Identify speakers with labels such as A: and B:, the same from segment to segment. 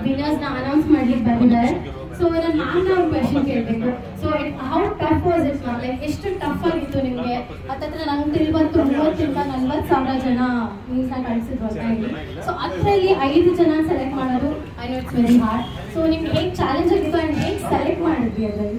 A: Winners ನ announce ಮಾಡ್ಲಿಕ್ಕೆ ಬಂದಿದ್ದಾರೆ ಸೊ ನಾನು ಮ್ಯಾಮ್ ಒಂದು ಕ್ವೆಶನ್ ಕೇಳಬೇಕು so how tough was it ma'am like ಎಷ್ಟು ಟಫ್ ಆಗಿತ್ತು ನಿಮಗೆ ಹತ್ತತ್ರ ನಂಗೆ ತಿಳಿಬಂತು ಮೂವತ್ತಿಂದ ನಲ್ವತ್ತು ಸಾವಿರ ಜನ ಮೀನ್ಸ್ ನ ಕಳಿಸಿದ್ರು ಅಂತ ಹೇಳಿ ಸೊ ಅದರಲ್ಲಿ ಐದು ಜನ ಸೆಲೆಕ್ಟ್ ಮಾಡೋದು I know it's very hard so ನಿಮ್ಗೆ ಹೇಗೆ ಚಾಲೆಂಜ್ ಆಗಿತ್ತು ಆ್ಯಂಡ್ ಹೇಗೆ ಸೆಲೆಕ್ಟ್ ಮಾಡಿದ್ವಿ ಅದರಲ್ಲಿ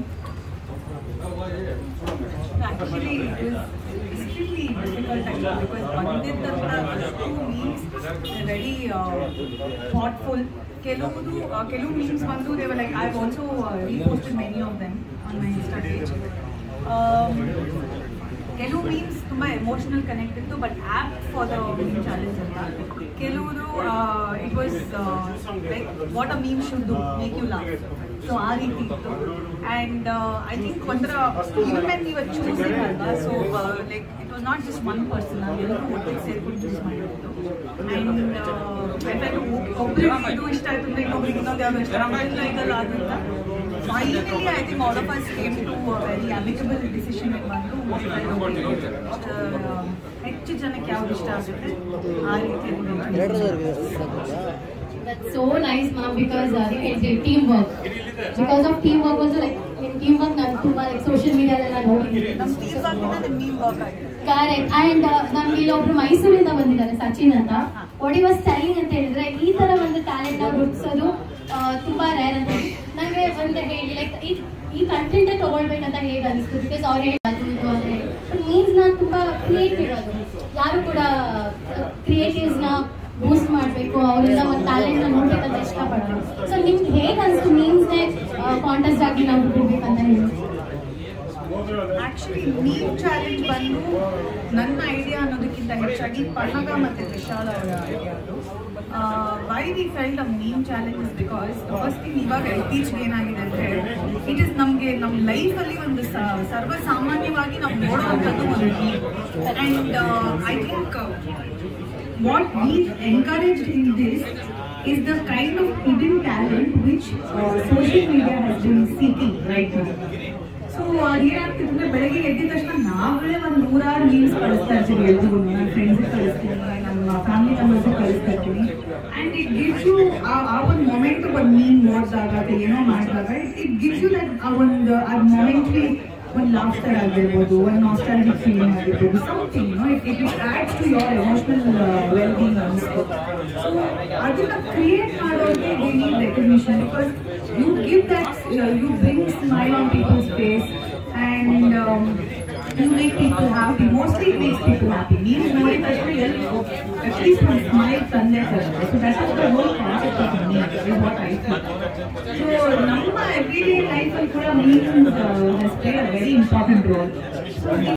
B: Actually, it is extremely difficult actually because ಬಂದಿದ್ದಂಥ ಅಷ್ಟು ಮೀನ್ಸ್ ವೆರಿ ಥಾಟ್ಫುಲ್ ಕೆಲವರು ಆ, ಕೆಲವು ಮೀನ್ಸ್ ಬಂದು they were like I also reposted many of them on my Insta page ಕೆಲವು ಮೀನ್ಸ್ ತುಂಬ ಎಮೋಷನಲ್ ಕನೆಕ್ಟ್ ಇತ್ತು but app for the meme challenge ಅಂತ ಕೆಲವರು it was like what a meme should do make you laugh so ಆ ರೀತಿ ಇತ್ತು and I think ಒಂಥರ even when ನೀವು ಚೂಸಿಂಗ್ ಅಲ್ವಾ so like it was not just one person ಎಲ್ಲರೂ ಒಟ್ಟಿಗೆ ಸೇರ್ಕೊಂಡು ಚೂಸ್ ಮಾಡಿರೋದು ಆ್ಯಂಡ್ ಒಬ್ಬರಿಗೆ ಇದು ಇಷ್ಟ ಆಯ್ತು ಅಂದ್ರೆ ಇನ್ನೊಬ್ರಿಗೆ ಇನ್ನೊಂದು ಯಾವ್ದು ಇಷ್ಟ ಆಗುತ್ತೆ ಇದೆಲ್ಲ ಆದಂತ finally I think all of us came to very amicable decision ಬಂದು ಹೆಚ್ಚು ಜನಕ್ಕೆ ಯಾವ್ದು ಇಷ್ಟ ಆಗುತ್ತೆ ಆ ರೀತಿ
A: That's so nice, ma'am, because uh, you can say teamwork. Because of teamwork also, like in teamwork, ನಾನು ತುಂಬಾ like social media ಎಲ್ಲ ನೋಡಿದ್ದೀನಿ.
B: ನಮ್ಮ ಟೀಮ್ ವರ್ಕ್ ನಿಮ್ಮ ಮೀಮ್ ವರ್ಕ್ ಆಗಿದೆ
A: Correct. And uh, ನಮ್ಗೆ ಇಲ್ಲೊಬ್ರು ಮೈಸೂರಿಂದ ಬಂದಿದ್ದಾರೆ ಸಚಿನ್ ಅಂತ ಒಡಿ ವಾಸ್ ಟೆಲಿಂಗ್ ಅಂತ ಹೇಳಿದ್ರೆ ಈ ತರ ಒಂದು ಟ್ಯಾಲೆಂಟ್ ನ ಗುರುತಿಸೋದು ತುಂಬಾ ರೇರ್ ಅಂತ ಹೇಳಿ ನಂಗೆ ಒಂದು ಹೇಳಿ ಲೈಕ್ ಈ ಈ ಕಂಟೆಂಟ್ ತಗೊಳ್ಬೇಕಂತ ಹೇಗೆ ಅನಿಸ್ತು ಬಿಕಾಸ್ ಅವ್ರು ಹೇಳಿದ್ರು ಇದು ಅಂತ ಹೇಳಿ ಮೀನ್ಸ್ ನಾನು ತುಂಬಾ ಕ್ರಿಯೇಟಿವ್ ಅದು ಯಾರು ಕೂಡ ಕ್ರಿಯೇಟಿವ್ಸ್ ನ ಬೂಸ್ಟ್ ಮಾಡಬೇಕು ಅವರಿಂದ ಒಂದು ಟ್ಯಾಲೆಂಟ್ ನ ನೋಡ್ಬೇಕಂತ ಇಷ್ಟಪಡೋರು ಸೊ ನಿಮ್ಗೆ ಹೇಗೆ ಅನಿಸ್ತು ಮೀನ್ಸ್ ನೇ ಕಾಂಟೆಸ್ಟ್ ಆಗಿ ನಾವು ಬಿಡ್ಬೇಕಂತ ಹೇಳಿ
B: ಆಕ್ಚುಲಿ ಮೀಮ್ ಚಾಲೆಂಜ್ ಬಂದು ನನ್ನ ಐಡಿಯಾ ಅನ್ನೋದಕ್ಕಿಂತ ಹೆಚ್ಚಾಗಿ ಪಣಗ ಮತ್ತೆ ವಿಶಾಲ್ ಅವರ ಐಡಿಯಾ ಅದು why we felt a meme challenge is because first thing ಇವಾಗ ಇತ್ತೀಚೆಗೆ ಏನಾಗಿದೆ ಅಂದರೆ ಇಟ್ ಇಸ್ ನಮಗೆ ನಮ್ಮ ಲೈಫಲ್ಲಿ ಒಂದು ಸ- ಸರ್ವಸಾಮಾನ್ಯವಾಗಿ ನಾವು ನೋಡುವಂಥದ್ದು ಒಂದು meme and I think what we've encouraged in this is the kind of hidden talent which uh, social media has been seeking right now. So ಅದೇನಾಗ್ತಿದ್ರೆ ಬೆಳಗ್ಗೆ ಎದ್ದ ತಕ್ಷಣ ನಾವೇ ಒಂದು ನೂರಾರು ಮೀನ್ಸ್ ಕಳಿಸ್ತಾ ಇರ್ತೀವಿ ಎಲ್ರಿಗೂ ನನ್ನ ಫ್ರೆಂಡ್ಸ್ ಕಳಿಸ್ತೀನಿ ನಮ್ಮ ಫ್ಯಾಮಿಲಿ ಮೆಂಬರ್ಸ್ ಕಳಿಸ್ತಾ ಇರ್ತೀನಿ ಆ್ಯಂಡ್ ಇಟ್ ಗಿವ್ಸ್ ಯು ಆ ಒಂದು ಮೊಮೆಂಟ್ ಒಂದು ಮೀನ್ ನೋಡಿದಾಗ ಅಥವಾ ಏನೋ ಮಾಡಿದಾಗ ಇಟ್ ಗಿವ್ಸ್ ಯು ದಟ್ ಆ ಒಂದು ಆ ಮೊಮೆಂಟ್ಲಿ ಒಂದು ಲಾಫ್ಟರ್ ಆಗಿರ್ಬೋದು ಒಂದು ನಾಸ್ಟಾಲಜಿಕ್ ಫೀಲಿಂಗ್ ಆಗಿರ್ಬೋದು something no it it adds to your emotional well being ಅನಿಸ್ತು ಸೊ ಅದನ್ನ ಕ್ರಿಯೇಟ್ ಮಾಡೋರಿಗೆ they need recognition because you give that you bring smile on people's face and you make people happy mostly it makes people happy ನೀವು ನೋಡಿದ ತಕ್ಷಣ ಎಲ್ಲಿ at least ಒಂದು smile ತಂದೆ ತಕ್ಷಣ so that is the whole concept of me is what I so ನಮ್ಮ everyday ಲೈಫಲ್ಲಿ ಕೂಡ means has played a very important role so